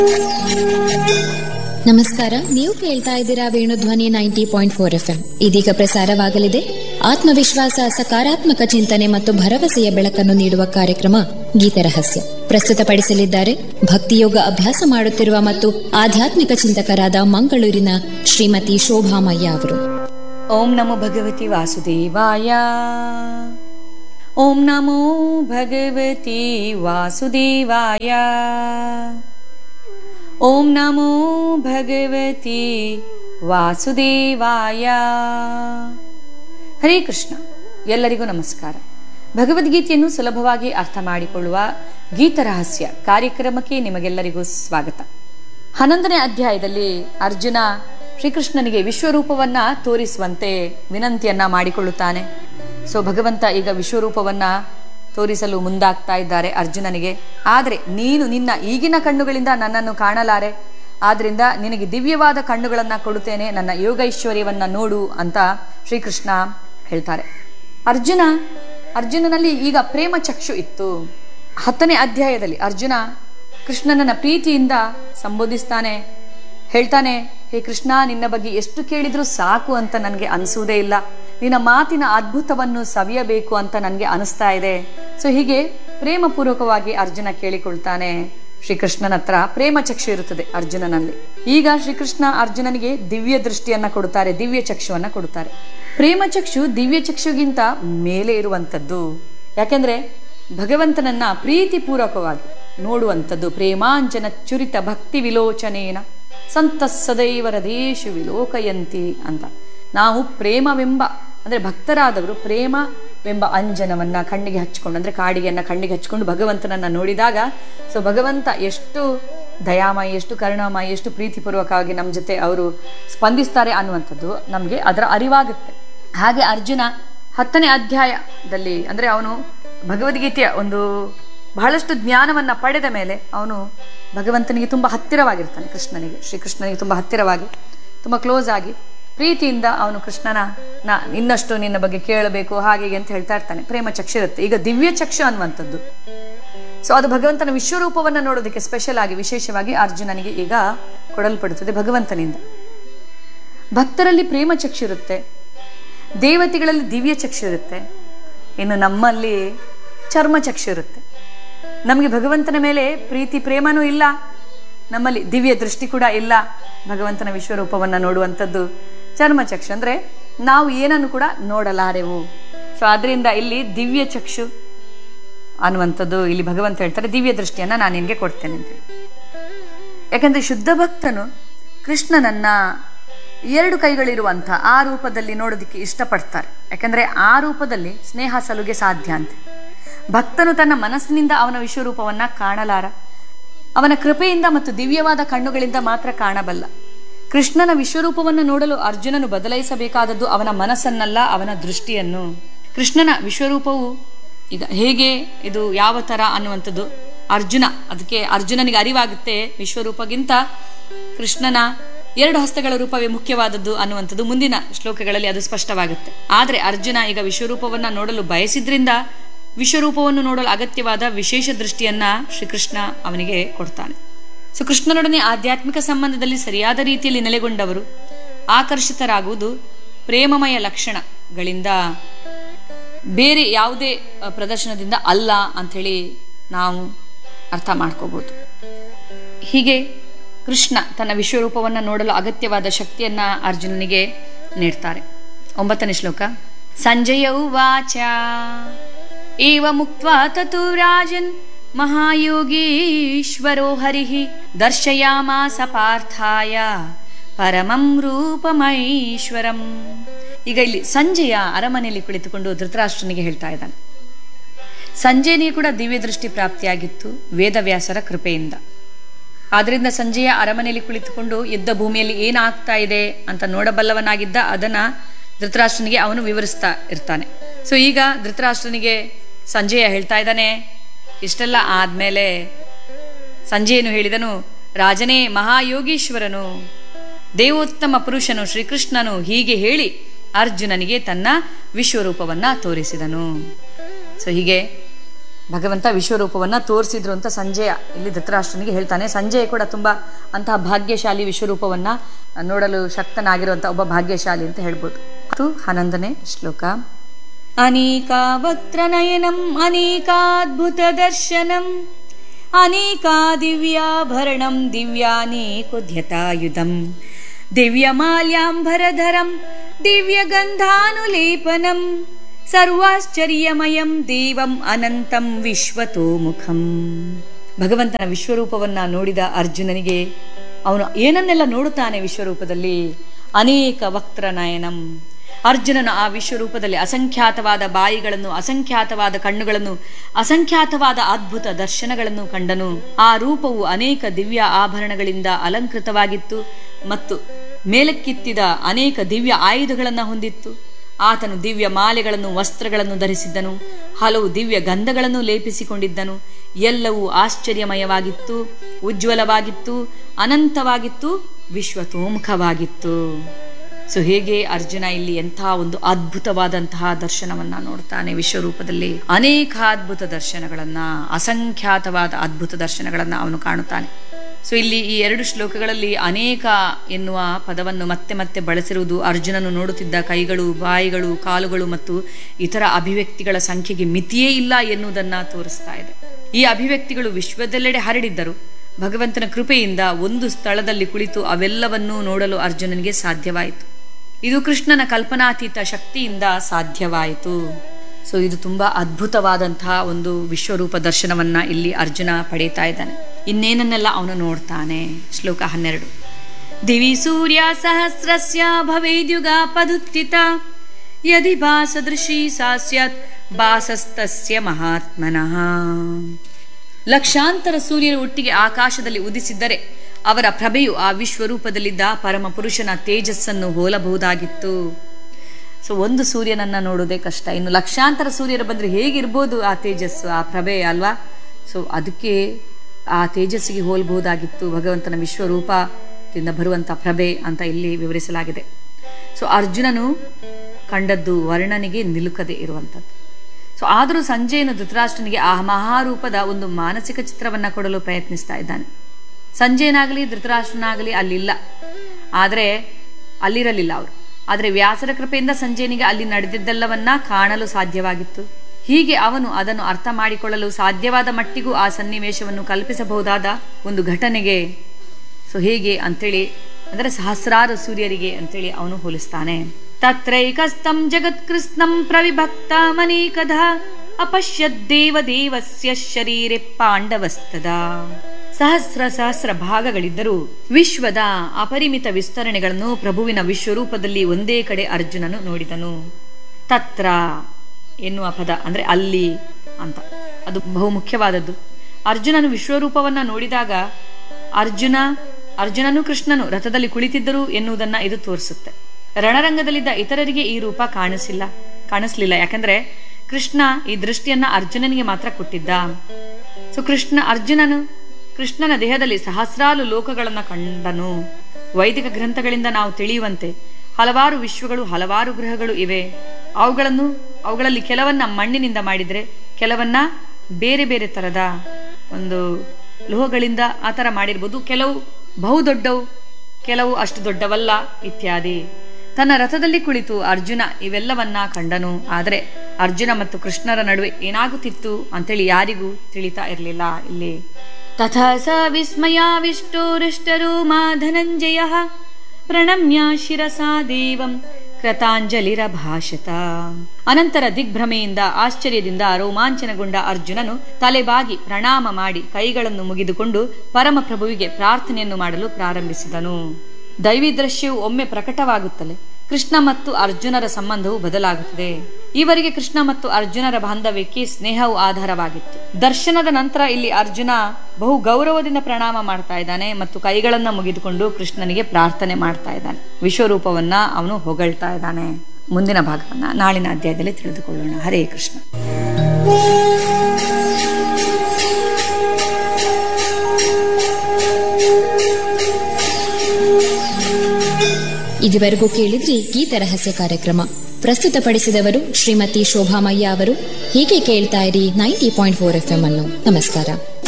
ನಮಸ್ಕಾರ ನೀವು ಕೇಳ್ತಾ ಇದ್ದೀರಾ Venudhwani ninety point four F M ಇದೀಗ ಪ್ರಸಾರವಾಗಲಿದೆ ಆತ್ಮವಿಶ್ವಾಸ ಸಕಾರಾತ್ಮಕ ಚಿಂತನೆ ಮತ್ತು ಭರವಸೆಯ ಬೆಳಕನ್ನು ನೀಡುವ ಕಾರ್ಯಕ್ರಮ ಗೀತರಹಸ್ಯ ಪ್ರಸ್ತುತಪಡಿಸಲಿದ್ದಾರೆ ಭಕ್ತಿಯೋಗ ಅಭ್ಯಾಸ ಮಾಡುತ್ತಿರುವ ಮತ್ತು ಆಧ್ಯಾತ್ಮಿಕ ಚಿಂತಕರಾದ ಮಂಗಳೂರಿನ ಶ್ರೀಮತಿ ಶೋಭಾಮಯ್ಯ ಅವರು ಓಂ ನಮೋ ಭಗವತಿ ವಾಸುದೇವಾಯ ಓಂ ನಮೋ ಭಗವತಿ ವಾಸುದೇವಾಯ ಓಂ ನಮೋ ಭಗವತಿ ವಾಸುದೇವಾಯ ಹರೇ ಕೃಷ್ಣ ಎಲ್ಲರಿಗೂ ನಮಸ್ಕಾರ ಭಗವದ್ಗೀತೆಯನ್ನು ಸುಲಭವಾಗಿ ಅರ್ಥ ಮಾಡಿಕೊಳ್ಳುವ ಗೀತರಹಸ್ಯ ಕಾರ್ಯಕ್ರಮಕ್ಕೆ ನಿಮಗೆಲ್ಲರಿಗೂ ಸ್ವಾಗತ ಹನ್ನೊಂದನೇ ಅಧ್ಯಾಯದಲ್ಲಿ ಅರ್ಜುನ ಶ್ರೀಕೃಷ್ಣನಿಗೆ ವಿಶ್ವರೂಪವನ್ನ ತೋರಿಸುವಂತೆ ವಿನಂತಿಯನ್ನ ಮಾಡಿಕೊಳ್ಳುತ್ತಾನೆ ಸೊ ಭಗವಂತ ಈಗ ವಿಶ್ವರೂಪವನ್ನ ತೋರಿಸಲು ಮುಂದಾಗ್ತಾ ಇದ್ದಾರೆ ಅರ್ಜುನನಿಗೆ ಆದರೆ ನೀನು ನಿನ್ನ ಈಗಿನ ಕಣ್ಣುಗಳಿಂದ ನನ್ನನ್ನು ಕಾಣಲಾರೆ ಆದ್ರಿಂದ ನಿನಗೆ ದಿವ್ಯವಾದ ಕಣ್ಣುಗಳನ್ನ ಕೊಡುತ್ತೇನೆ ನನ್ನ ಯೋಗೈಶ್ವರ್ಯವನ್ನ ನೋಡು ಅಂತ ಶ್ರೀಕೃಷ್ಣ ಹೇಳ್ತಾರೆ ಅರ್ಜುನ ಅರ್ಜುನನಲ್ಲಿ ಈಗ ಪ್ರೇಮ ಚಕ್ಷು ಇತ್ತು ಹತ್ತನೇ ಅಧ್ಯಾಯದಲ್ಲಿ ಅರ್ಜುನ ಕೃಷ್ಣನನ್ನ ಪ್ರೀತಿಯಿಂದ ಸಂಬೋಧಿಸ್ತಾನೆ ಹೇಳ್ತಾನೆ ಹೇ ಕೃಷ್ಣ ನಿನ್ನ ಬಗ್ಗೆ ಎಷ್ಟು ಕೇಳಿದ್ರೂ ಸಾಕು ಅಂತ ನನಗೆ ಅನಿಸುವುದೇ ಇಲ್ಲ ನಿನ್ನ ಮಾತಿನ ಅದ್ಭುತವನ್ನು ಸವಿಯಬೇಕು ಅಂತ ನನಗೆ ಅನಿಸ್ತಾ ಇದೆ ಸೊ ಹೀಗೆ ಪ್ರೇಮಪೂರ್ವಕವಾಗಿ ಅರ್ಜುನ ಕೇಳಿಕೊಳ್ತಾನೆ ಶ್ರೀಕೃಷ್ಣನ ಹತ್ರ ಪ್ರೇಮ ಚಕ್ಷು ಇರುತ್ತದೆ ಅರ್ಜುನನಲ್ಲಿ ಈಗ ಶ್ರೀಕೃಷ್ಣ ಅರ್ಜುನನಿಗೆ ದಿವ್ಯ ದೃಷ್ಟಿಯನ್ನ ಕೊಡುತ್ತಾರೆ ದಿವ್ಯ ಚಕ್ಷುವನ್ನ ಕೊಡುತ್ತಾರೆ ಪ್ರೇಮ ಚಕ್ಷು ದಿವ್ಯ ಚಕ್ಷುಗಿಂತ ಮೇಲೆ ಇರುವಂತದ್ದು ಯಾಕೆಂದ್ರೆ ಭಗವಂತನನ್ನ ಪ್ರೀತಿಪೂರ್ವಕವಾಗಿ ನೋಡುವಂಥದ್ದು ಪ್ರೇಮಾಂಜನ ಚುರಿತ ಭಕ್ತಿ ವಿಲೋಚನೇನ ಸಂತ ಸದೈವ ಹೃದಯೇಶು ವಿಲೋಕಯಂತಿ ಅಂತ ನಾವು ಪ್ರೇಮವೆಂಬ ಅಂದ್ರೆ ಭಕ್ತರಾದವರು ಪ್ರೇಮವೆಂಬ ಅಂಜನವನ್ನ ಕಣ್ಣಿಗೆ ಹಚ್ಕೊಂಡು ಅಂದ್ರೆ ಕಾಡಿಗೆಯನ್ನ ಕಣ್ಣಿಗೆ ಹಚ್ಕೊಂಡು ಭಗವಂತನನ್ನ ನೋಡಿದಾಗ ಸೊ ಭಗವಂತ ಎಷ್ಟು ದಯಾಮಯಿ ಎಷ್ಟು ಕರುಣಾಮಯಿ ಎಷ್ಟು ಪ್ರೀತಿಪೂರ್ವಕವಾಗಿ ನಮ್ಮ ಜೊತೆ ಅವರು ಸ್ಪಂದಿಸ್ತಾರೆ ಅನ್ನುವಂಥದ್ದು ನಮಗೆ ಅದರ ಅರಿವಾಗುತ್ತೆ ಹಾಗೆ ಅರ್ಜುನ ಹತ್ತನೇ ಅಧ್ಯಾಯದಲ್ಲಿ ಅಂದ್ರೆ ಅವನು ಭಗವದ್ಗೀತೆಯ ಒಂದು ಬಹಳಷ್ಟು ಜ್ಞಾನವನ್ನ ಪಡೆದ ಮೇಲೆ ಅವನು ಭಗವಂತನಿಗೆ ತುಂಬಾ ಹತ್ತಿರವಾಗಿರ್ತಾನೆ ಕೃಷ್ಣನಿಗೆ ಶ್ರೀಕೃಷ್ಣನಿಗೆ ತುಂಬಾ ಹತ್ತಿರವಾಗಿ ತುಂಬಾ ಕ್ಲೋಸ್ ಆಗಿ ಪ್ರೀತಿಯಿಂದ ಅವನು ಕೃಷ್ಣನ ನಾ ಇನ್ನಷ್ಟು ನಿನ್ನ ಬಗ್ಗೆ ಕೇಳಬೇಕು ಹಾಗೆ ಹೀಗೆ ಅಂತ ಹೇಳ್ತಾ ಇರ್ತಾನೆ ಪ್ರೇಮ ಚಕ್ಷು ಇರುತ್ತೆ ಈಗ ದಿವ್ಯ ಚಕ್ಷು ಅನ್ನುವಂಥದ್ದು ಸೊ ಅದು ಭಗವಂತನ ವಿಶ್ವರೂಪವನ್ನ ನೋಡೋದಕ್ಕೆ ಸ್ಪೆಷಲ್ ಆಗಿ ವಿಶೇಷವಾಗಿ ಅರ್ಜುನನಿಗೆ ಈಗ ಕೊಡಲ್ಪಡುತ್ತದೆ ಭಗವಂತನಿಂದ ಭಕ್ತರಲ್ಲಿ ಪ್ರೇಮ ಚಕ್ಷು ಇರುತ್ತೆ ದೇವತೆಗಳಲ್ಲಿ ದಿವ್ಯ ಚಕ್ಷು ಇರುತ್ತೆ ಇನ್ನು ನಮ್ಮಲ್ಲಿ ಚರ್ಮ ಚಕ್ಷು ಇರುತ್ತೆ ನಮಗೆ ಭಗವಂತನ ಮೇಲೆ ಪ್ರೀತಿ ಪ್ರೇಮನೂ ಇಲ್ಲ ನಮ್ಮಲ್ಲಿ ದಿವ್ಯ ದೃಷ್ಟಿ ಕೂಡ ಇಲ್ಲ ಭಗವಂತನ ವಿಶ್ವರೂಪವನ್ನ ನೋಡುವಂಥದ್ದು ಚರ್ಮ ಚಕ್ಷು ಅಂದ್ರೆ ನಾವು ಏನನ್ನು ಕೂಡ ನೋಡಲಾರೆವು ಸೊ ಅದರಿಂದ ಇಲ್ಲಿ ದಿವ್ಯ ಚಕ್ಷು ಅನ್ನುವಂಥದ್ದು ಇಲ್ಲಿ ಭಗವಂತ ಹೇಳ್ತಾರೆ ದಿವ್ಯ ದೃಷ್ಟಿಯನ್ನ ನಾನು ನಿನಗೆ ಕೊಡ್ತೇನೆ ಅಂತೇಳಿ ಯಾಕಂದ್ರೆ ಶುದ್ಧ ಭಕ್ತನು ಕೃಷ್ಣನನ್ನ ಎರಡು ಕೈಗಳಿರುವಂಥ ಆ ರೂಪದಲ್ಲಿ ನೋಡೋದಕ್ಕೆ ಇಷ್ಟಪಡ್ತಾರೆ ಯಾಕಂದ್ರೆ ಆ ರೂಪದಲ್ಲಿ ಸ್ನೇಹ ಸಲುಗೆ ಸಾಧ್ಯ ಅಂತ ಭಕ್ತನು ತನ್ನ ಮನಸ್ಸಿನಿಂದ ಅವನ ವಿಶ್ವರೂಪವನ್ನ ಕಾಣಲಾರ ಅವನ ಕೃಪೆಯಿಂದ ಮತ್ತು ದಿವ್ಯವಾದ ಕಣ್ಣುಗಳಿಂದ ಮಾತ್ರ ಕಾಣಬಲ್ಲ ಕೃಷ್ಣನ ವಿಶ್ವರೂಪವನ್ನು ನೋಡಲು ಅರ್ಜುನನು ಬದಲಾಯಿಸಬೇಕಾದದ್ದು ಅವನ ಮನಸ್ಸನ್ನಲ್ಲ ಅವನ ದೃಷ್ಟಿಯನ್ನು ಕೃಷ್ಣನ ವಿಶ್ವರೂಪವು ಈಗ ಹೇಗೆ ಇದು ಯಾವ ತರ ಅನ್ನುವಂಥದ್ದು ಅರ್ಜುನ ಅದಕ್ಕೆ ಅರ್ಜುನನಿಗೆ ಅರಿವಾಗುತ್ತೆ ವಿಶ್ವರೂಪಗಿಂತ ಕೃಷ್ಣನ ಎರಡು ಹಸ್ತಗಳ ರೂಪವೇ ಮುಖ್ಯವಾದದ್ದು ಅನ್ನುವಂಥದ್ದು ಮುಂದಿನ ಶ್ಲೋಕಗಳಲ್ಲಿ ಅದು ಸ್ಪಷ್ಟವಾಗುತ್ತೆ ಆದರೆ ಅರ್ಜುನ ಈಗ ವಿಶ್ವರೂಪವನ್ನ ನೋಡಲು ಬಯಸಿದ್ರಿಂದ ವಿಶ್ವರೂಪವನ್ನು ನೋಡಲು ಅಗತ್ಯವಾದ ವಿಶೇಷ ದೃಷ್ಟಿಯನ್ನ ಶ್ರೀಕೃಷ್ಣ ಅವನಿಗೆ ಕೊಡ್ತಾನೆ ಸೊ ಕೃಷ್ಣನೊಡನೆ ಆಧ್ಯಾತ್ಮಿಕ ಸಂಬಂಧದಲ್ಲಿ ಸರಿಯಾದ ರೀತಿಯಲ್ಲಿ ನೆಲೆಗೊಂಡವರು ಆಕರ್ಷಿತರಾಗುವುದು ಪ್ರೇಮಮಯ ಲಕ್ಷಣಗಳಿಂದ ಬೇರೆ ಯಾವುದೇ ಪ್ರದರ್ಶನದಿಂದ ಅಲ್ಲ ಅಂಥೇಳಿ ನಾವು ಅರ್ಥ ಮಾಡ್ಕೋಬಹುದು ಹೀಗೆ ಕೃಷ್ಣ ತನ್ನ ವಿಶ್ವರೂಪವನ್ನು ನೋಡಲು ಅಗತ್ಯವಾದ ಶಕ್ತಿಯನ್ನ ಅರ್ಜುನನಿಗೆ ನೀಡ್ತಾರೆ ಒಂಬತ್ತನೇ ಶ್ಲೋಕ ಸಂಜಯ ಉವಾಚ ಏವ ಮುಕ್ತ್ವಾ ತತು ರಾಜನ್ ಮಹಾಯೋಗೀಶ್ವರೋ ಹರಿಃ ದರ್ಶಯಾಮಾಸ ಪಾರ್ಥಾಯ ಪರಮಂ ರೂಪಮೈಶ್ವರಂ ಈಗ ಇಲ್ಲಿ ಸಂಜೆಯ ಅರಮನೆಯಲ್ಲಿ ಕುಳಿತುಕೊಂಡು ಧೃತರಾಷ್ಟ್ರನಿಗೆ ಹೇಳ್ತಾ ಇದ್ದಾನೆ ಸಂಜೆನಿಗೆ ಕೂಡ ದಿವ್ಯ ದೃಷ್ಟಿ ಪ್ರಾಪ್ತಿಯಾಗಿತ್ತು ವೇದವ್ಯಾಸರ ಕೃಪೆಯಿಂದ ಆದ್ರಿಂದ ಸಂಜೆಯ ಅರಮನೆಯಲ್ಲಿ ಕುಳಿತುಕೊಂಡು ಯುದ್ಧ ಭೂಮಿಯಲ್ಲಿ ಏನಾಗ್ತಾ ಇದೆ ಅಂತ ನೋಡಬಲ್ಲವನಾಗಿದ್ದ ಅದನ್ನ ಧೃತರಾಷ್ಟ್ರನಿಗೆ ಅವನು ವಿವರಿಸ್ತಾ ಇರ್ತಾನೆ ಸೊ ಈಗ ಧೃತರಾಷ್ಟ್ರನಿಗೆ ಸಂಜೆಯ ಹೇಳ್ತಾ ಇದ್ದಾನೆ ಇಷ್ಟೆಲ್ಲ ಆದ್ಮೇಲೆ ಸಂಜೆಯನ್ನು ಹೇಳಿದನು ರಾಜನೇ ಮಹಾಯೋಗೀಶ್ವರನು ದೇವೋತ್ತಮ ಪುರುಷನು ಶ್ರೀಕೃಷ್ಣನು ಹೀಗೆ ಹೇಳಿ ಅರ್ಜುನನಿಗೆ ತನ್ನ ವಿಶ್ವರೂಪವನ್ನ ತೋರಿಸಿದನು ಸೊ ಹೀಗೆ ಭಗವಂತ ವಿಶ್ವರೂಪವನ್ನ ತೋರಿಸಿದ್ರು ಅಂತ ಸಂಜಯ ಇಲ್ಲಿ ಧೃತರಾಷ್ಟ್ರನಿಗೆ ಹೇಳ್ತಾನೆ ಸಂಜಯ ಕೂಡ ತುಂಬಾ ಅಂತಹ ಭಾಗ್ಯಶಾಲಿ ವಿಶ್ವರೂಪವನ್ನ ನೋಡಲು ಶಕ್ತನಾಗಿರುವಂತ ಒಬ್ಬ ಭಾಗ್ಯಶಾಲಿ ಅಂತ ಹೇಳ್ಬೋದು ಮತ್ತು ಹನ್ನೊಂದನೇ ಶ್ಲೋಕ ಅನೇಕಾವಕ್ತ್ರನಯನಂ ಅನೇಕಾದ್ಭುತ ದರ್ಶನಂ ಅನೇಕಾ ದಿವ್ಯಾಭರಣಂ ದಿವ್ಯಾನೇಕುಧ್ಯತಾಯುಧಂ ದಿವ್ಯಮಾಲ್ಯಾಂಬರಧರಂ ದಿವ್ಯಗಂಧಾನುಲೇಪನಂ ಸರ್ವಾಶ್ಚರ್ಯಮಯಂ ದೇವಂ ಅನಂತಂ ವಿಶ್ವತೋಮುಖಂ ಭಗವಂತನ ವಿಶ್ವರೂಪವನ್ನ ನೋಡಿದ ಅರ್ಜುನನಿಗೆ ಅವನು ಏನನ್ನೆಲ್ಲ ನೋಡುತ್ತಾನೆ ವಿಶ್ವರೂಪದಲ್ಲಿ ಅನೇಕ ವಕ್ತ್ರನಯನಂ ಅರ್ಜುನನು ಆ ವಿಶ್ವರೂಪದಲ್ಲಿ ಅಸಂಖ್ಯಾತವಾದ ಬಾಯಿಗಳನ್ನು ಅಸಂಖ್ಯಾತವಾದ ಕಣ್ಣುಗಳನ್ನು ಅಸಂಖ್ಯಾತವಾದ ಅದ್ಭುತ ದರ್ಶನಗಳನ್ನು ಕಂಡನು ಆ ರೂಪವು ಅನೇಕ ದಿವ್ಯ ಆಭರಣಗಳಿಂದ ಅಲಂಕೃತವಾಗಿತ್ತು ಮತ್ತು ಮೇಲಕ್ಕಿತ್ತಿದ ಅನೇಕ ದಿವ್ಯ ಆಯುಧಗಳನ್ನು ಹೊಂದಿತ್ತು ಆತನು ದಿವ್ಯ ಮಾಲೆಗಳನ್ನು ವಸ್ತ್ರಗಳನ್ನು ಧರಿಸಿದ್ದನು ಹಲವು ದಿವ್ಯ ಗಂಧಗಳನ್ನು ಲೇಪಿಸಿಕೊಂಡಿದ್ದನು ಎಲ್ಲವೂ ಆಶ್ಚರ್ಯಮಯವಾಗಿತ್ತು ಉಜ್ವಲವಾಗಿತ್ತು ಅನಂತವಾಗಿತ್ತು ವಿಶ್ವತೋಮುಖವಾಗಿತ್ತು ಸೊ ಹೇಗೆ ಅರ್ಜುನ ಇಲ್ಲಿ ಎಂಥ ಒಂದು ಅದ್ಭುತವಾದಂತಹ ದರ್ಶನವನ್ನ ನೋಡ್ತಾನೆ ವಿಶ್ವರೂಪದಲ್ಲಿ ಅನೇಕ ಅದ್ಭುತ ದರ್ಶನಗಳನ್ನ ಅಸಂಖ್ಯಾತವಾದ ಅದ್ಭುತ ದರ್ಶನಗಳನ್ನ ಅವನು ಕಾಣುತ್ತಾನೆ ಸೊ ಇಲ್ಲಿ ಈ ಎರಡು ಶ್ಲೋಕಗಳಲ್ಲಿ ಅನೇಕ ಎನ್ನುವ ಪದವನ್ನು ಮತ್ತೆ ಮತ್ತೆ ಬಳಸಿರುವುದು ಅರ್ಜುನನು ನೋಡುತ್ತಿದ್ದ ಕೈಗಳು ಬಾಯಿಗಳು ಕಾಲುಗಳು ಮತ್ತು ಇತರ ಅಭಿವ್ಯಕ್ತಿಗಳ ಸಂಖ್ಯೆಗೆ ಮಿತಿಯೇ ಇಲ್ಲ ಎನ್ನುವುದನ್ನ ತೋರಿಸ್ತಾ ಇದೆ ಈ ಅಭಿವ್ಯಕ್ತಿಗಳು ವಿಶ್ವದೆಲ್ಲೆಡೆ ಹರಡಿದ್ದರು ಭಗವಂತನ ಕೃಪೆಯಿಂದ ಒಂದು ಸ್ಥಳದಲ್ಲಿ ಕುಳಿತು ಅವೆಲ್ಲವನ್ನೂ ನೋಡಲು ಅರ್ಜುನನಿಗೆ ಸಾಧ್ಯವಾಯಿತು ಇದು ಕೃಷ್ಣನ ಕಲ್ಪನಾತೀತ ಶಕ್ತಿಯಿಂದ ಸಾಧ್ಯವಾಯಿತು ಸೊ ಇದು ತುಂಬಾ ಅದ್ಭುತವಾದಂತಹ ಒಂದು ವಿಶ್ವರೂಪ ದರ್ಶನವನ್ನ ಇಲ್ಲಿ ಅರ್ಜುನ ಪಡೀತಾ ಇದ್ದಾನೆ ಇನ್ನೇನನ್ನೆಲ್ಲ ಅವನು ನೋಡ್ತಾನೆ ಶ್ಲೋಕ ಹನ್ನೆರಡು ದಿವಿ ಸೂರ್ಯ ಸಹಸ್ರಸ್ಯ ಭವೇದ್ಯುಗಾಪದುತ್ತಿತ ಯದಿ ಭಾಸದೃಶಿ ಸಾ ಸ್ಯಾತ್ ಭಾಸಸ್ತಸ್ಯ ಮಹಾತ್ಮನಃ ಲಕ್ಷಾಂತರ ಸೂರ್ಯರು ಒಟ್ಟಿಗೆ ಆಕಾಶದಲ್ಲಿ ಉದಿಸಿದ್ದರೆ ಅವರ ಪ್ರಭೆಯು ಆ ವಿಶ್ವರೂಪದಲ್ಲಿದ್ದ ಪರಮ ಪುರುಷನ ತೇಜಸ್ಸನ್ನು ಹೋಲಬಹುದಾಗಿತ್ತು ಸೊ ಒಂದು ಸೂರ್ಯನನ್ನ ನೋಡೋದೇ ಕಷ್ಟ ಇನ್ನು ಲಕ್ಷಾಂತರ ಸೂರ್ಯರು ಬಂದ್ರೆ ಹೇಗಿರ್ಬೋದು ಆ ತೇಜಸ್ಸು ಆ ಪ್ರಭೆ ಅಲ್ವಾ ಸೊ ಅದಕ್ಕೆ ಆ ತೇಜಸ್ಸಿಗೆ ಹೋಲಬಹುದಾಗಿತ್ತು ಭಗವಂತನ ವಿಶ್ವರೂಪದಿಂದ ಬರುವಂತ ಪ್ರಭೆ ಅಂತ ಇಲ್ಲಿ ವಿವರಿಸಲಾಗಿದೆ ಸೊ ಅರ್ಜುನನು ಕಂಡದ್ದು ವರ್ಣನಿಗೆ ನಿಲುಕದೆ ಇರುವಂಥದ್ದು ಸೊ ಆದರೂ ಸಂಜಯನು ಧೃತರಾಷ್ಟ್ರನಿಗೆ ಆ ಮಹಾರೂಪದ ಒಂದು ಮಾನಸಿಕ ಚಿತ್ರವನ್ನ ಕೊಡಲು ಪ್ರಯತ್ನಿಸ್ತಾ ಇದ್ದಾನೆ ಸಂಜಯನಾಗಲಿ ಧೃತರಾಷ್ಟ್ರನಾಗಲಿ ಅಲ್ಲಿಲ್ಲ ಆದರೆ ಅಲ್ಲಿರಲಿಲ್ಲ ಅವರು ಆದರೆ ವ್ಯಾಸರ ಕೃಪೆಯಿಂದ ಸಂಜಯನಿಗೆ ಅಲ್ಲಿ ನಡೆದಿದ್ದೆಲ್ಲವನ್ನ ಕಾಣಲು ಸಾಧ್ಯವಾಗಿತ್ತು ಹೀಗೆ ಅವನು ಅದನ್ನು ಅರ್ಥ ಮಾಡಿಕೊಳ್ಳಲು ಸಾಧ್ಯವಾದ ಮಟ್ಟಿಗೂ ಆ ಸನ್ನಿವೇಶವನ್ನು ಕಲ್ಪಿಸಬಹುದಾದ ಒಂದು ಘಟನೆಗೆ ಸೊ ಹೇಗೆ ಅಂತೇಳಿ ಅಂದರೆ ಸಹಸ್ರಾರು ಸೂರ್ಯರಿಗೆ ಅಂತೇಳಿ ಅವನು ಹೋಲಿಸ್ತಾನೆ ತತ್ರೈಕಸ್ತಂ ಜಗತ್ಕೃಷ್ಣಂ ಪ್ರವಿಭಕ್ತ ಮನೇಕಧ ಅಪಶ್ಯದ್ದೇವ ದೇವಸ್ಯ ಶರೀರೆ ಪಾಂಡವಸ್ತದ ಸಹಸ್ರ ಸಹಸ್ರ ಭಾಗಗಳಿದ್ದರೂ ವಿಶ್ವದ ಅಪರಿಮಿತ ವಿಸ್ತರಣೆಗಳನ್ನು ಪ್ರಭುವಿನ ವಿಶ್ವರೂಪದಲ್ಲಿ ಒಂದೇ ಕಡೆ ಅರ್ಜುನನು ನೋಡಿದನು ತತ್ರ ಎನ್ನುವ ಪದ ಅಂದ್ರೆ ಅಲ್ಲಿ ಅಂತ ಅದು ಬಹುಮುಖ್ಯವಾದದ್ದು ಅರ್ಜುನನು ವಿಶ್ವರೂಪವನ್ನ ನೋಡಿದಾಗ ಅರ್ಜುನ ಅರ್ಜುನನು ಕೃಷ್ಣನು ರಥದಲ್ಲಿ ಕುಳಿತಿದ್ದರು ಎನ್ನುವುದನ್ನ ಇದು ತೋರಿಸುತ್ತೆ ರಣರಂಗದಲ್ಲಿದ್ದ ಇತರರಿಗೆ ಈ ರೂಪ ಕಾಣಿಸಿಲ್ಲ ಕಾಣಿಸ್ಲಿಲ್ಲ ಯಾಕಂದ್ರೆ ಕೃಷ್ಣ ಈ ದೃಷ್ಟಿಯನ್ನ ಅರ್ಜುನನಿಗೆ ಮಾತ್ರ ಕೊಟ್ಟಿದ್ದ ಸೊ ಕೃಷ್ಣ ಅರ್ಜುನನು ಕೃಷ್ಣನ ದೇಹದಲ್ಲಿ ಸಹಸ್ರಾರು ಲೋಕಗಳನ್ನ ಕಂಡನು ವೈದಿಕ ಗ್ರಂಥಗಳಿಂದ ನಾವು ತಿಳಿಯುವಂತೆ ಹಲವಾರು ವಿಶ್ವಗಳು ಹಲವಾರು ಗ್ರಹಗಳು ಇವೆ ಅವುಗಳನ್ನು ಅವುಗಳಲ್ಲಿ ಕೆಲವನ್ನ ಮಣ್ಣಿನಿಂದ ಮಾಡಿದ್ರೆ ಕೆಲವನ್ನ ಬೇರೆ ಬೇರೆ ತರದ ಒಂದು ಲೋಹಗಳಿಂದ ಆ ಥರ ಮಾಡಿರ್ಬೋದು ಕೆಲವು ಬಹುದೊಡ್ಡವು ಕೆಲವು ಅಷ್ಟು ದೊಡ್ಡವಲ್ಲ ಇತ್ಯಾದಿ ತನ್ನ ರಥದಲ್ಲಿ ಕುಳಿತು ಅರ್ಜುನ ಇವೆಲ್ಲವನ್ನ ಕಂಡನು ಆದರೆ ಅರ್ಜುನ ಮತ್ತು ಕೃಷ್ಣರ ನಡುವೆ ಏನಾಗುತ್ತಿತ್ತು ಅಂತೇಳಿ ಯಾರಿಗೂ ತಿಳಿತಾ ಇರಲಿಲ್ಲ ಇಲ್ಲಿ ತಥಾ ಸ ವಿಸ್ಮಯಾವಿಷ್ಟೋ ಮಾ ಧನಂಜಯ ಪ್ರಣಮ್ಯ ಶಿರಸಾ ದೇವಂ ಕೃತಾಂಜಲಿರಭಾಷತ ಅನಂತರ ದಿಗ್ಭ್ರಮೆಯಿಂದ ಆಶ್ಚರ್ಯದಿಂದ ರೋಮಾಂಚನಗೊಂಡ ಅರ್ಜುನನು ತಲೆಬಾಗಿ ಪ್ರಣಾಮ ಮಾಡಿ ಕೈಗಳನ್ನು ಮುಗಿದುಕೊಂಡು ಪರಮಪ್ರಭುವಿಗೆ ಪ್ರಾರ್ಥನೆಯನ್ನು ಮಾಡಲು ಪ್ರಾರಂಭಿಸಿದನು ದೈವಿ ದೃಶ್ಯವು ಒಮ್ಮೆ ಪ್ರಕಟವಾಗುತ್ತಲೇ ಕೃಷ್ಣ ಮತ್ತು ಅರ್ಜುನರ ಸಂಬಂಧವು ಬದಲಾಗುತ್ತದೆ ಈವರೆಗೆ ಕೃಷ್ಣ ಮತ್ತು ಅರ್ಜುನರ ಬಾಂಧವ್ಯಕ್ಕೆ ಸ್ನೇಹವು ಆಧಾರವಾಗಿತ್ತು ದರ್ಶನದ ನಂತರ ಇಲ್ಲಿ ಅರ್ಜುನ ಬಹು ಗೌರವದಿಂದ ಪ್ರಣಾಮ ಮಾಡ್ತಾ ಇದ್ದಾನೆ ಮತ್ತು ಕೈಗಳನ್ನ ಮುಗಿದುಕೊಂಡು ಕೃಷ್ಣನಿಗೆ ಪ್ರಾರ್ಥನೆ ಮಾಡ್ತಾ ಇದ್ದಾನೆ ವಿಶ್ವರೂಪವನ್ನ ಅವನು ಹೊಗಳ್ತಾ ಇದ್ದಾನೆ ಮುಂದಿನ ಭಾಗವನ್ನ ನಾಳಿನ ಅಧ್ಯಾಯದಲ್ಲಿ ತಿಳಿದುಕೊಳ್ಳೋಣ ಹರೇ ಕೃಷ್ಣ ಇದುವರೆಗೂ ಕೇಳಿದ್ರಿ ಗೀತ ರಹಸ್ಯ ಕಾರ್ಯಕ್ರಮ ಪ್ರಸ್ತುತಪಡಿಸಿದವರು ಶ್ರೀಮತಿ ಶೋಭಾಮಯ್ಯ ಅವರು ಹೀಗೆ ಕೇಳ್ತಾ ಇರಿ ninety point four F M ಅನ್ನು ನಮಸ್ಕಾರ